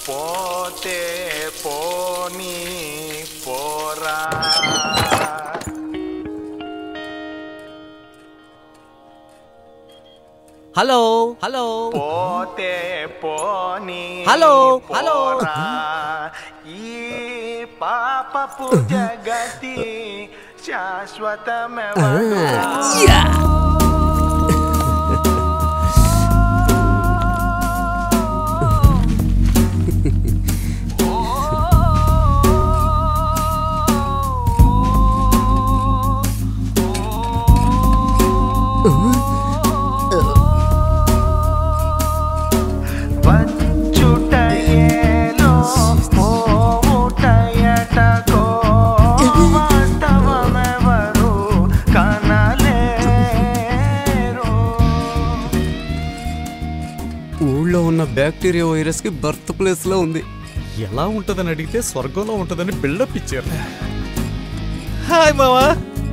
పోతే పోనీ పోరా హలో హలో పోతే పోనీ హలో, హలో. పోరా. ఈ పాపపు జగతి శాశ్వతమెవరు వచ్చుటయేలో పోవుటయటకో వాస్తవమెవరు కనలేరు ఊళ్ళో ఉన్న బ్యాక్టీరియా వైరస్ కి బర్త్ ప్లేస్ లో ఉంది ఎలా ఉంటుందని అడిగితే స్వర్గంలో ఉంటుందని బిల్డప్ ఇచ్చారు హాయ్ మావా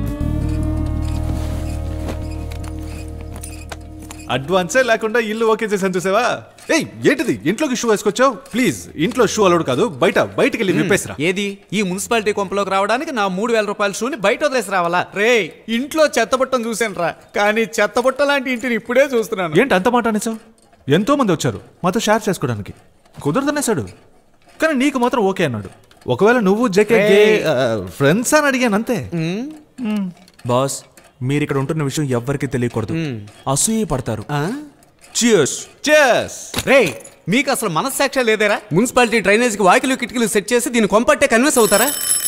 అడ్వాన్సే లేకుండా ఇల్లు ఓకే చేసాను చూసావా ఏయ్ ఏంటిది ఇంట్లోకి షూ వేసుకొచ్చావు ప్లీజ్ ఇంట్లో షూ అలౌడ్ కాదు బయట బయటికి వెళ్ళి విప్పేసిరా ఏది ఈ మున్సిపాలిటీ కొంపలోకి రావడానికి నా మూడు వేల రూపాయల షూని బయట వదిలేసి రావాలా రే ఇంట్లో చెత్తబుట్టం చూసాను రా కానీ చెత్తబుట్ట లాంటి ఇంటిని ఇప్పుడే చూస్తున్నాను ఏంటి అంత మాట అనేసావు ఎంతో మంది వచ్చారు మాతో షేర్ చేసుకోవడానికి కుదరదనేసాడు కానీ నీకు మాత్రం ఓకే అన్నాడు ఒకవేళ నువ్వు జేకే ఫ్రెండ్స్ అని అడిగాను అంతే బాస్ మీరు ఇక్కడ ఉంటున్న విషయం ఎవ్వరికి తెలియకూడదు అసూయ పడతారు ఆ? చియర్స్ చెస్ రే మీకు అసలు మనస్సాక్షి లేదేరా మున్సిపాలిటీ డ్రైనేజ్కి వాకిలు కిటికీలు సెట్ చేసి దీన్ని కొంపట్టే కన్విన్స్ అవుతారా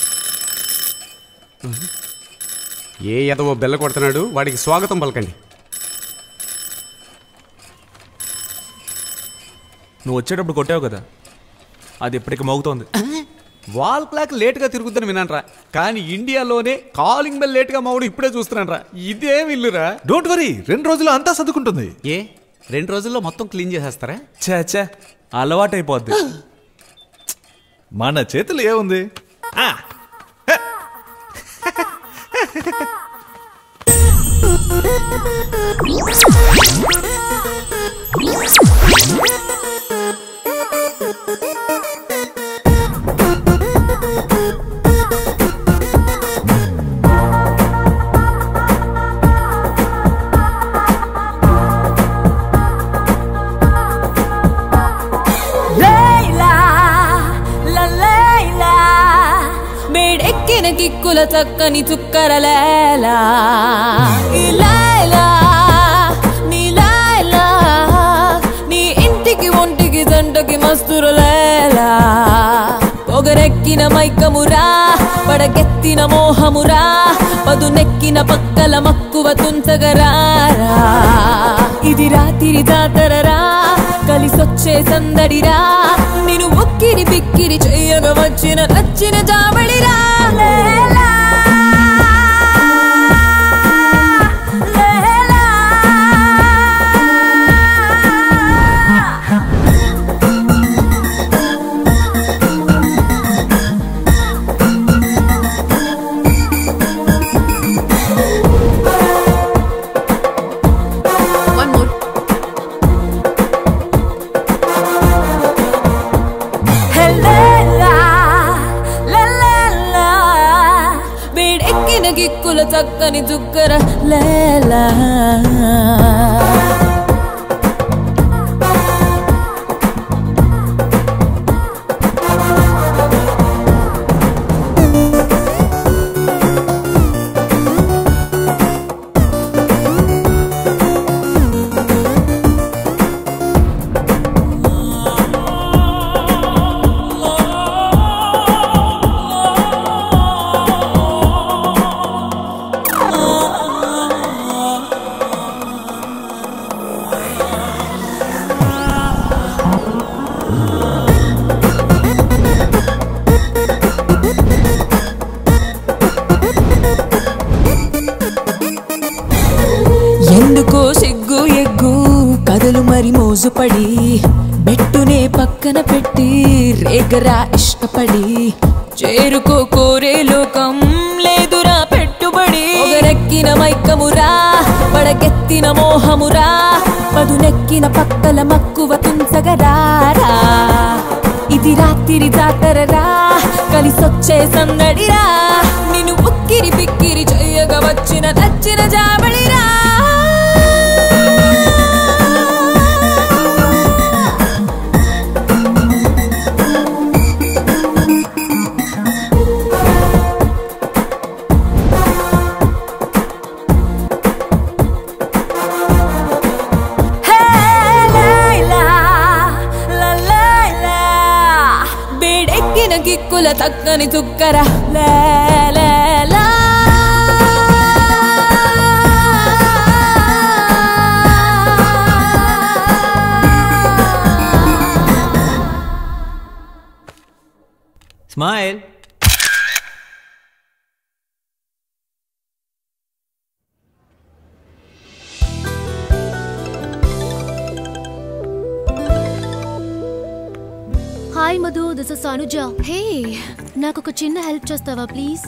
ఏ ఎదవో బెల్ల కొడుతున్నాడు వాడికి స్వాగతం పలకండి నువ్వు వచ్చేటప్పుడు కొట్టావు కదా అది ఇప్పటికి మోగుతోంది వాల్ క్లాక్ లేట్గా తిరుగుద్దని విన్నానరా కానీ ఇండియాలోనే కాలింగ్ బెల్ లేట్గా మావుడు ఇప్పుడే చూస్తున్నానరా ఇదేం ఇల్లురా డోంట్ వరీ రెండు రోజులు అంతా సర్దుకుంటుంది ఏ రెండు రోజుల్లో మొత్తం క్లీన్ చేసేస్తారా చే చే అలవాటైపోద్ది మన చేతులు ఏముంది ఆ, లైలా లా లైలా మేడెక్కిన కిక్కుల చక్కని చుక్కర లేలా ఈ లైలా నీ లైలా నీ ఇంటికి ఒంటికి జంటకి మస్తురు లేలా పొగరెక్కిన మైకమురా పడగెత్తిన మోహమురా పదునెక్కిన పక్కల మక్కువ తుంచగరారా ఇది రాత్రి జాతరరా కలిసొచ్చే సందడిరా నేను ఉక్కిరి బిక్కిరి చెయ్యగ వచ్చిన నచ్చిన జాబడిరా లేలా. లేలా. One more. హెల్లెల్లా, లెల్లెల్లా, వేడెక్కిన గిక్కుల చక్కని చుక్కర లేలా ఎందుకో సిగ్గు ఎగ్గు కథలు మరి మోజుపడి బెట్టునే పక్కన పెట్టి రేగరా ఇష్టపడి చేరుకో కోరే లోకం లేదురా పెట్టుబడి ఒకరెక్కిన మైకమురా పడకెత్తిన మోహమురా పదునెక్కిన పక్కల మక్కువ తుంచగరారా ఇది ఇది రాత్రి జాతరరా కలిసొచ్చే సందడిరా నిన్ను ఉక్కిరి బిక్కిరి చెయ్యగా వచ్చిన నచ్చిన జాబడిరా హే లైలా, లా లైలా, వేడెక్కిన గిక్కుల తక్కని చుక్కర లే, లే, లా. Smile hi Madhu this is Anuja hey నాకు ఒక చిన్న హెల్ప్ చేస్తావా ప్లీజ్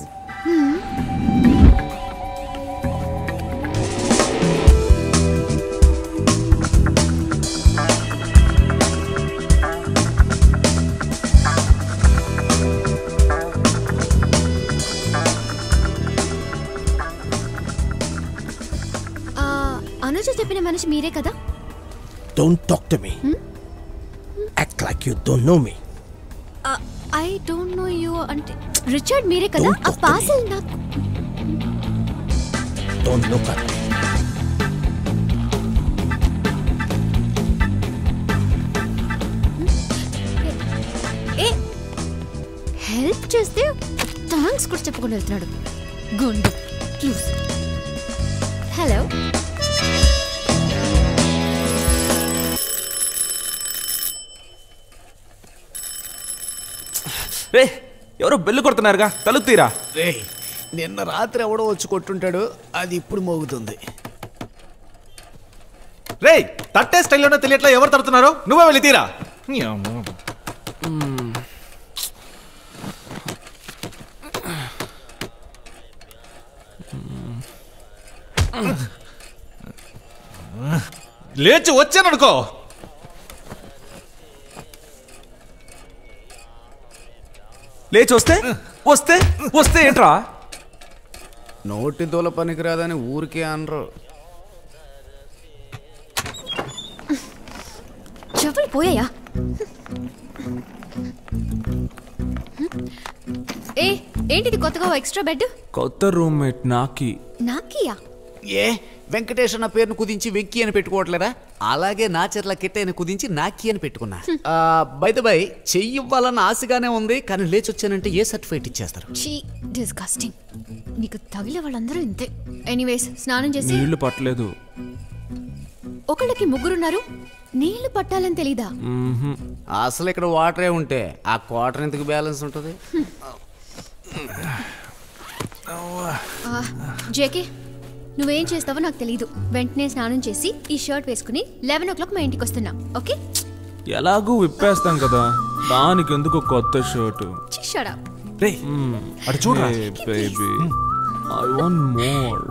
అనుజ చెప్పిన మనిషి మీరే కదా Don't talk to me. Act like you don't know me. I don't know you అంటే రిచర్డ్ మీరే కదా Don't ఆ talk to పార్సల్ నాకు Don't look at me. ఏ హెల్ప్ చేస్తే థ్యాంక్స్ కూడా చెప్పకుండా వెళ్తున్నాడు గుండు క్యూస్ హలో రే ఎవరో బెల్లు కొడుతున్నారుగా తలుపు తీరా రే నిన్న రాత్రి ఎవడో వచ్చి కొట్టుంటాడు అది ఇప్పుడు మోగుతుంది రే తట్టే స్టైల్లోనే తెలియట్లా ఎవరు తడుతున్నారో నువ్వే వెళ్ళి తీరా లేచి వచ్చాననుకో లేచి వస్తే వస్తే వస్తే ఏంట్రా నోటి దూల పనికిరాదని ఊరికే అనరు చెవులు పోయాయా ఏ ఏంటిది కొత్తగా ఎక్స్ట్రా బెడ్ కొత్త రూమ్మేట్ నాకి నాకియా ఏ వెంకటేష్ అన్న పేరును కుదించి వెంకీ అని పెట్టుకోవట్లేదా అలాగే నా చెర్ల కిట్టైన కుదించి నాకి అని పెట్టుకున్నా బైద బై చెయ్యి ఇవ్వాలన్న ఆశగానే ఉంది కానీ లేచి వచ్చానంటే ఏ సర్టిఫికేట్ ఇచ్చేస్తారు చీ డిస్గస్టింగ్ నీకు తగిలే వాళ్ళందరూ ఇంతే ఎనీవేస్ స్నానం చేసి నీళ్లు పట్టలేదు ఒకళ్ళకి ముగ్గురున్నారు నీళ్లు పట్టాలని తెలీదా మ్మ్హ్మ్. అసలు ఇక్కడ వాటరే ఉంటే ఆ క్వార్టర్ ఎందుకు బ్యాలెన్స్ ఉంటుంది ఆ, జేకే నువ్వేం చేస్తావో నాకు తెలీదు వెంటనే స్నానం చేసి ఈ షర్ట్ వేసుకుని లెవెన్ ఓ క్లాక్ మా ఇంటికి వస్తున్నా ఓకే ఎలాగూ విప్పేస్తాం కదా దానికి ఎందుకు కొత్త షర్టు షడా రే అటు చూడరా బేబీ ఐ వాంట్ మోర్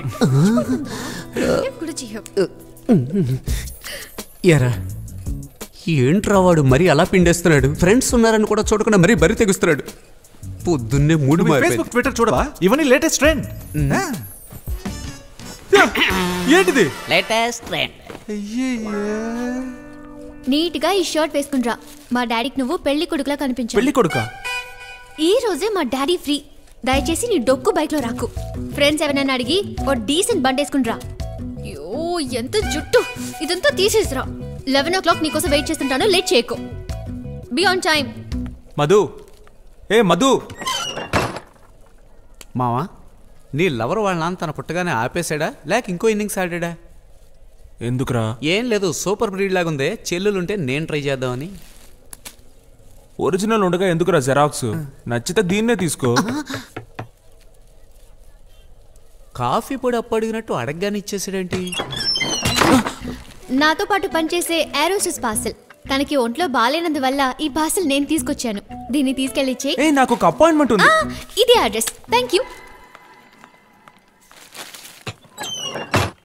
కూడా చేయవు ఎరా ఏంట్రా వాడు మరీ అలా పిండేస్తున్నాడు ఫ్రెండ్స్ ఉన్నారని కూడా చూడకుండా మరీ బరి తెగుస్తున్నాడు పొద్దున్నే మూడు ఫేస్బుక్ ట్విట్టర్ చూడవా ఇవన్నీ లేటెస్ట్ ట్రెండ్ ఏంటిది లేటెస్ట్ ట్రెండ్ నీట్ గా ఈ షర్ట్ వేసుకునిరా మా డాడీకి నువ్వు పెళ్లి కొడుకులా కనిపించావు పెళ్లి కొడుక ఈ రోజే మా డాడీ ఫ్రీ దయచేసి నీ డొక్కు బైక్ లో రాకు ఫ్రెండ్స్ ఎవరైనా అడిగి ఓ డీసెంట్ బండి వేసుకునిరా అయ్యో ఎంత జుట్టు ఇదంతా తీసేసిరా లెవెన్ ఓ క్లాక్ నీకోసం వెయిట్ చేస్తుంటాను లేట్ చేయకు బి ఆన్ టైం మధు ఏ మధు మావా నీ లవర్ వాళ్ళ నాన్న తన పుట్టగానే ఆపేశాడా లేక ఇంకో ఇన్నింగ్స్ ఆడాడా ఎందుకురా ఏం లేదు సూపర్ బ్రీడ్ లాగుందే చెల్లులుంటే నేను ట్రై చేద్దామని ఒరిజినల్ ఉండగా ఎందుకురా జెరాక్స్ నచ్చితే దీన్నే తీసుకో కాఫీ పొడి అప్పు అడిగినట్టు అడగగానే ఇచ్చేసాడేంటి నాతో పాటు పనిచేసే ఏరోసిస్ పార్సల్ తనకి ఒంట్లో బాగాలేనందువల్ల ఈ పార్సల్ నేను తీసుకొచ్చాను దీన్ని తీసుకెళ్ళి ఇచ్చే ఏ నాకు ఒక అపాయింట్మెంట్ ఉంది ఇది అడ్రస్ థ్యాంక్ యూ